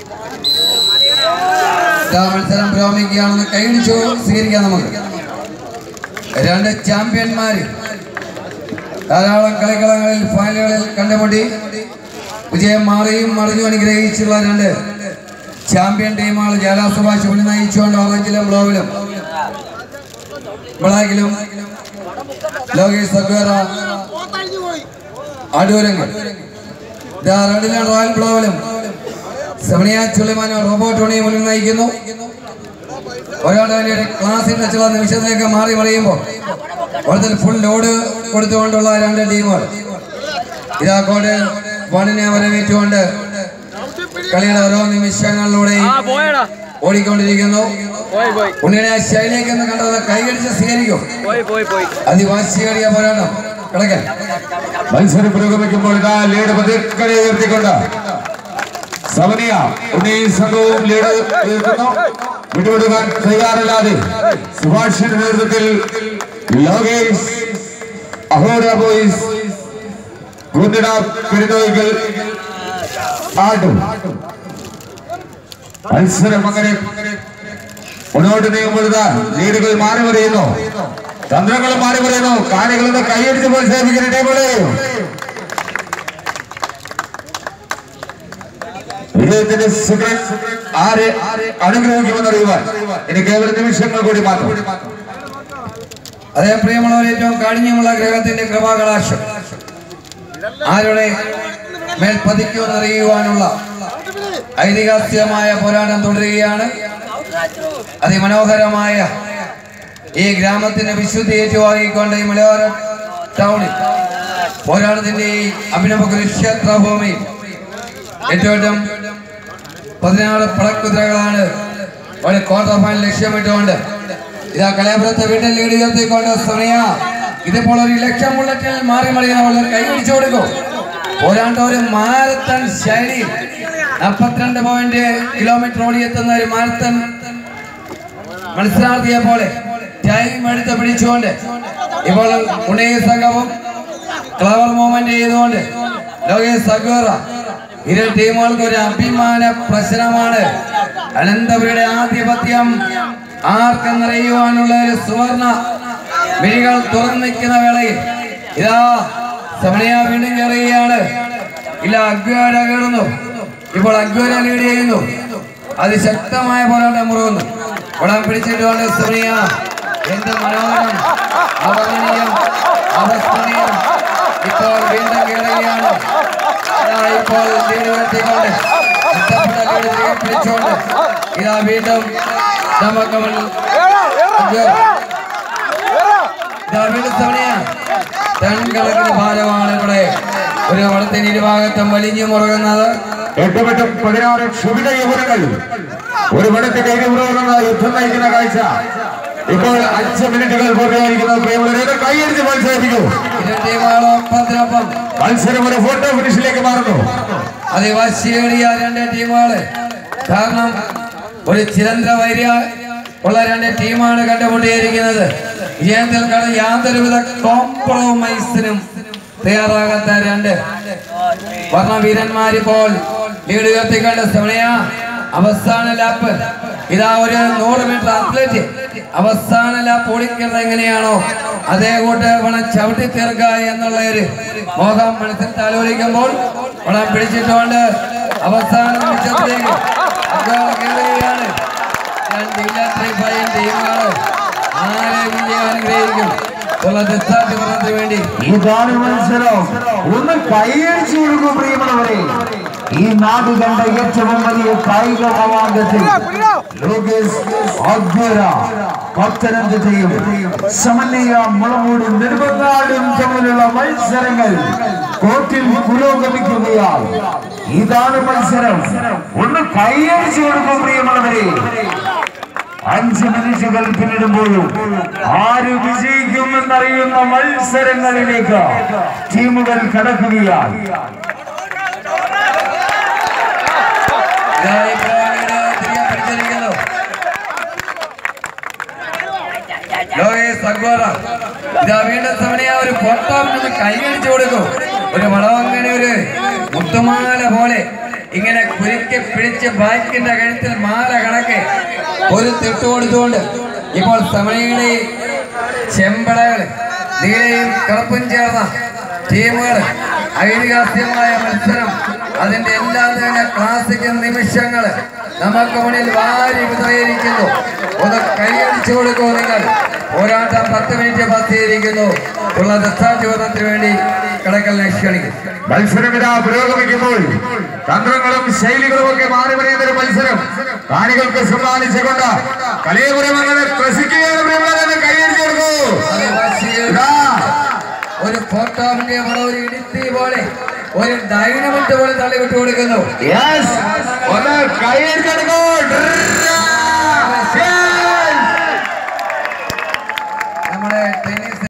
ഇതാ മത്സരം പുരോഗമിക്കുകയാണെന്ന് കൈയടിച്ചു സ്വീകരിക്കാം നമുക്ക് രണ്ട് ചാമ്പ്യന്മാര് ധാരാളം കളിക്കളങ്ങളിൽ ഫൈനലുകളിൽ കണ്ടുമുട്ടി വിജയം മാറിയും മറിഞ്ഞു അനുഗ്രഹിച്ചുള്ള രണ്ട് ചാമ്പ്യൻ ടീമുകൾ ജാലാ സുഭാഷ് മുന്നിൽ നയിച്ചുകൊണ്ട് ഓറഞ്ചിലും ബ്ലോവിലും ബ്ലാക്കിലും ലോകേഷ് സഗ്വേറ അടൂരങ്ങൾ ഇതാ റെഡിലും റോയൽ ബ്ലോവിലും സെമനിയ ചുള്ളിമാനോ റോബോട്ട് ഉണിയും മുന്നിൽ നയിക്കുന്നു ഒരാളുടെ ക്ലാസ്സിൽ വെച്ചുള്ള നിമിഷത്തിലേക്ക് മാറി മറിയുമ്പോൾ കൂടുതൽ ഫുൾ ലോഡ് കൊടുത്തുകൊണ്ടുള്ള രണ്ട് ടീമുകൾ ഇതാ കോട്ട് വണിനെ വരവേറ്റുകൊണ്ട് കളിയുടെ ഓരോ നിമിഷങ്ങളിലൂടെയും ആ പോയടാ ഓടിക്കൊണ്ടിരിക്കുന്നു പോയി പോയി ഉണ്ണിയുടെ ആ ശൈലിയൊക്കെ ഒന്ന് കണ്ടത് കൈകടിച്ച് സ്വീകരിക്കും പോയി പോയി പോയി അതിവാശിയേറിയ പോരാട്ടം കിടക്കൻ മത്സരം പുരോഗമിക്കുമ്പോൾ ഇതാ ലീഡ് പതിക്കടെ ഉയർത്തിക്കൊണ്ട് സമനിയ ഉണ്ണി സംഘവും ലീഡ് ഉയർത്തുന്നു വിട്ടുവിടുവാൻ തയ്യാറല്ലാതെ സുഭാഷിന്റെ നേതൃത്വത്തിൽ ലോകേഷ് അഹോര ബോയ്സ് കുന്നിട പെരുന്നോയ്ക്കൽ ആടും മത്സരം അങ്ങനെ മുന്നോട്ട് നീങ്ങുമ്പോൾ ഇതാ ലീഡുകൾ മാറി മറിയുന്നു തന്ത്രങ്ങൾ മാറി മറിയുന്നു കാണികളുടെ കൈയടിച്ച് പ്രോത്സാഹിപ്പിക്കുന്ന ടീമുകളെ വിജയത്തിന്റെ സുഖം ആരെ അനുഗ്രഹിക്കുമെന്ന് അറിയുവാൻ ഇനി കേവല നിമിഷങ്ങൾ കൂടി മാത്രം അതേ പ്രിയമുള്ളവർ ഏറ്റവും കാഠിന്യമുള്ള ഗ്രഹത്തിന്റെ കൃപാകടാക്ഷം ആരുടെ മേൽ പതിക്കുമെന്ന് അറിയുവാനുള്ള ഐതിഹാസികമായ പോരാട്ടം തുടരുകയാണ് അതിമനോഹരമായ ഈ ഗ്രാമത്തിന്റെ വിശുദ്ധി ഏറ്റുവാങ്ങിക്കൊണ്ട് ഈ മലയോര ടൗണിൽ പോരാട്ടത്തിന്റെ ഈ അഭിനവ കുരുക്ഷേത്ര ഭൂമിയിൽ ഏറ്റവും പതിനാറ് പടക്കുതിരകളാണ് ഒരു ക്വാർട്ടർ ഫൈനൽ ലക്ഷ്യമിട്ടുകൊണ്ട് ഇതാ കലയപുരത്തെ വീട്ടിൽ ലീഡ് ഉയർത്തിക്കൊണ്ട് സമയ ഇതിപ്പോൾ ഒരു ലക്ഷം ബുള്ളറ്റിൽ മാറി മറിയുന്ന കൈപിടിച്ചു കൊടുക്കും പോരാണ്ട് ഒരു മാരത്തൺ ശൈലിയിൽ നാൽപ്പത്തിരണ്ട് പോയിന്റ് കിലോമീറ്റർ ഓടിയെത്തുന്ന ഒരു മാരത്തൺ മത്സരാർത്ഥിയെ പോലെ ടൈം എടുത്ത് പിടിച്ചുകൊണ്ട് ഇപ്പോൾ ഉണയ സംഘവും ക്ലവർ മൂവ്മെന്റ് ചെയ്തുകൊണ്ട് ലോകേഷ് സഗോറ ഇരു ടീമുകൾക്ക് ഒരു അഭിമാന പ്രശ്നമാണ് അനന്തപുരിയുടെ ആധിപത്യം ആർക്കെന്നറിയുവാനുള്ള ഒരു സുവർണ മിഴികൾ തുറന്നു നിൽക്കുന്ന വേളയിൽ ഇതാ സമനിയ വീണ്ടും കയറുകയാണ് ഇല്ല അഗ്വാര കയറുന്നു ഇപ്പോൾ അഗ്വാര ലീഡ് ചെയ്യുന്നു അതിശക്തമായ പോരാട്ടം മുറുകുന്നു വടം പിടിച്ചിട്ടുകൊണ്ട് സമനിയ എന്ത് മനോഹരം അവഗണീയം അവസ്ഥനീയം ഇപ്പോൾ വീണ്ടും കയറുകയാണ് ഇതാ ഇപ്പോൾ ലീഡ് ഉയർത്തിക്കൊണ്ട് നഷ്ടപ്പെട്ട ലീഡ് തിരികെ പിടിച്ചുകൊണ്ട് ഇതാ വീണ്ടും നമുക്ക് മുന്നിൽ ഇതാ വീണ്ടും സമനിയ ടൺ കണക്കിന് ഭാരമാണ് ഇവിടെ ഒരു വടത്തിന് ഇരുഭാഗത്തും വലിഞ്ഞു മുറുകുന്നത് എട്ടുമെട്ടും പതിനാറ് ക്ഷുഭിത യൗവനങ്ങൾ ഒരു മണിക്ക് കൈകുറവുള്ള യുദ്ധം നയിക്കുന്ന കാഴ്ച ഇപ്പോൾ അഞ്ച് മിനിറ്റുകൾ പൂർത്തിയായിരിക്കുന്നു പ്രിയമുള്ളവരെ കൈയടിച്ച് പ്രോത്സാഹിപ്പിക്കൂ ഇരു ടീമുകളൊപ്പത്തിനൊപ്പം മത്സരം ഒരു ഫോട്ടോ ഫിനിഷിലേക്ക് മാറുന്നു അതിവാശിയേറിയ രണ്ട് ടീമുകള് കാരണം ഒരു ചിരന്ത്ര വൈര്യ ഉള്ള രണ്ട് ടീമാണ് കണ്ടുമുട്ടിയിരിക്കുന്നത് വിജയത്തിൽ കട യാതൊരുവിധ കോംപ്രമൈസിനും തയ്യാറാകാത്ത രണ്ട് വർണ്ണവീരന്മാരിപ്പോൾ ലീഡ് ഉയർത്തിക്കൊണ്ട് സമയ അവസാന ലാപ്പ് ഇതാ ഒരു നൂറ് മീറ്റർ അത്ലറ്റ് അവസാന ലാപ്പ് ഓടിക്കുന്നത് എങ്ങനെയാണോ അതേ കൂട്ട് വേണം ചവിട്ടി തീർക്കുക എന്നുള്ള ഒരു മോഹം മനസ്സിൽ താലോലിക്കുമ്പോൾ വളം പിടിച്ചിട്ടുകൊണ്ട് അവസാന നിമിഷത്തിലേക്ക് അഗ്ഗോൾ കയറുകയാണ് രണ്ട് ഇലക്ട്രിക് ഫൈൻ ടീമുകൾ ആരെ വിജയം അനുഗ്രഹിക്കും ഉള്ള ദൃഷ്ടാന്തപുരത്തിന് വേണ്ടി ഇതാണ് മത്സരം ഒന്ന് കൈയടിച്ചു കൊടുക്കും പ്രിയമുള്ളവരെ ഈ നാട് കണ്ട ഏറ്റവും വലിയ കായിക അവാർഡത്തിൽ ലോകേഷ് അദ്ഭുത പത്തനംതിട്ടയും സമന്വയ മുളമൂടും നെടുമങ്ങാടും തമ്മിലുള്ള മത്സരങ്ങൾ കോർട്ടിൽ പുരോഗമിക്കുകയാണ് ഇതാണ് മത്സരം ഒന്ന് കൈയടിച്ചു കൊടുക്കും പ്രിയമുള്ളവരെ അഞ്ച് മിനിറ്റുകൾ പിന്നിടുമ്പോഴും ആര് വിജയിക്കുമെന്നറിയുന്ന മത്സരങ്ങളിലേക്ക് ടീമുകൾ കടക്കുകയാണ് ഇതാ ഇപ്പോൾ ഇവിടെ തിരികെ പിടിച്ചിരിക്കുന്നു. ലോകേഷ് സഗ്ഗോറ. ഇതാ വീണ്ടും സമനിയ ഒരു ഫോട്ടോ നിന്ന് കൈയടിച്ചു കൊടുക്കും ഒരു വളവങ്ങനെ ഒരു മുത്തുമാല പോലെ ഇങ്ങനെ കുരുക്കി പിടിച്ച് ബാക്കിന്റെ കഴുത്തിൽ മാല കണക്കെ ഒരു തിട്ട് കൊടുത്തുകൊണ്ട് ഇപ്പോൾ സമയങ്ങളെ ചെമ്പടകൾ നീലയും കറുപ്പും ചേർന്ന ടീമുകൾ ഐതിഹാസികമായ മത്സരം അതിന്റെ എല്ലാ തന്നെ ക്ലാസിക് നിമിഷങ്ങൾ നമുക്ക് മുന്നിൽ വാരി വിതറിയിരിക്കുന്നു ഒന്ന് കൈയടിച്ചു കൊടുക്കൂ നിങ്ങൾ പോരാട്ടം പത്ത് മിനിറ്റ് പത്തിയിരിക്കുന്നു ഉള്ള ദത്താചോദനത്തിന് വേണ്ടി കടക്കലിനെ ക്ഷണിക്കും മത്സരം ഇതാ പുരോഗമിക്കുമ്പോൾ തന്ത്രങ്ങളും ശൈലികളും ഒക്കെ മാറി പറയുന്ന ഒരു മത്സരം കാണികൾക്ക് സമ്മാനിച്ചുകൊണ്ട് കലയപുരമങ്ങനെ ത്രസിക്കുകയാണ് പ്രിയമുള്ളവരെ കൈയടിച്ചു കൊടുക്കൂ അത് വാശിയേറി ഇതാ ഒരു ഫോട്ടോമിന്റെ പോലെ ഒരു ഇടുത്തി പോലെ ഒരു ഡൈനമിറ്റ് പോലെ തള്ളിവിട്ട് കൊടുക്കുന്നു യെസ് ഒന്ന് കൈയടിച്ചു കൊടുക്കൂ